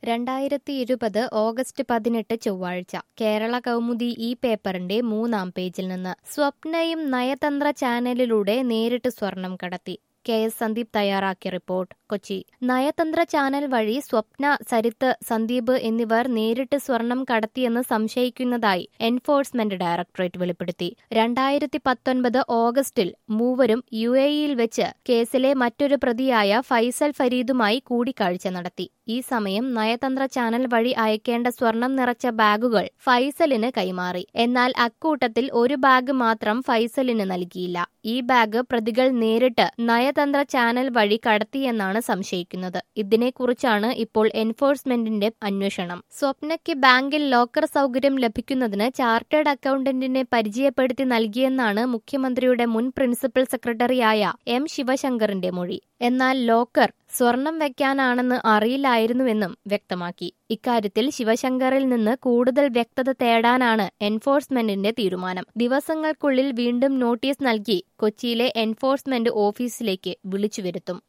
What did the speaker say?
രണ്ടായിരത്തി ഇരുപത് ഓഗസ്റ്റ് പതിനെട്ട് ചൊവ്വാഴ്ച കേരള കൗമുദി ഈ പേപ്പറിന്റെ മൂന്നാം പേജിൽ നിന്ന് സ്വപ്നയും നയതന്ത്ര ചാനലിലൂടെ നേരിട്ട് സ്വർണം കടത്തി കെ എസ് സന്ദീപ് തയ്യാറാക്കിയ റിപ്പോർട്ട് കൊച്ചി നയതന്ത്ര ചാനൽ വഴി സ്വപ്ന സരിത്ത് സന്ദീപ് എന്നിവർ നേരിട്ട് സ്വർണം കടത്തിയെന്ന് സംശയിക്കുന്നതായി എൻഫോഴ്സ്മെന്റ് ഡയറക്ടറേറ്റ് വെളിപ്പെടുത്തി രണ്ടായിരത്തി പത്തൊൻപത് ഓഗസ്റ്റിൽ മൂവരും യു എയിൽ വെച്ച് കേസിലെ മറ്റൊരു പ്രതിയായ ഫൈസൽ ഫരീദുമായി കൂടിക്കാഴ്ച നടത്തി ഈ സമയം നയതന്ത്ര ചാനൽ വഴി അയക്കേണ്ട സ്വർണം നിറച്ച ബാഗുകൾ ഫൈസലിന് കൈമാറി എന്നാൽ അക്കൂട്ടത്തിൽ ഒരു ബാഗ് മാത്രം ഫൈസലിന് നൽകിയില്ല ഈ ബാഗ് പ്രതികൾ നേരിട്ട് നയതന്ത്ര ചാനൽ വഴി കടത്തിയെന്നാണ് സംശയിക്കുന്നത് ഇതിനെക്കുറിച്ചാണ് ഇപ്പോൾ എൻഫോഴ്സ്മെന്റിന്റെ അന്വേഷണം സ്വപ്നയ്ക്ക് ബാങ്കിൽ ലോക്കർ സൗകര്യം ലഭിക്കുന്നതിന് ചാർട്ടേഡ് അക്കൌണ്ടന്റിനെ പരിചയപ്പെടുത്തി നൽകിയെന്നാണ് മുഖ്യമന്ത്രിയുടെ മുൻ പ്രിൻസിപ്പൽ സെക്രട്ടറിയായ എം ശിവശങ്കറിന്റെ മൊഴി എന്നാൽ ലോക്കർ സ്വർണം വെക്കാനാണെന്ന് അറിയില്ലായിരുന്നുവെന്നും വ്യക്തമാക്കി ഇക്കാര്യത്തിൽ ശിവശങ്കറിൽ നിന്ന് കൂടുതൽ വ്യക്തത തേടാനാണ് എൻഫോഴ്സ്മെന്റിന്റെ തീരുമാനം ദിവസങ്ങൾക്കുള്ളിൽ വീണ്ടും നോട്ടീസ് നൽകി കൊച്ചിയിലെ എൻഫോഴ്സ്മെന്റ് ഓഫീസിലേക്ക് വിളിച്ചു വരുത്തും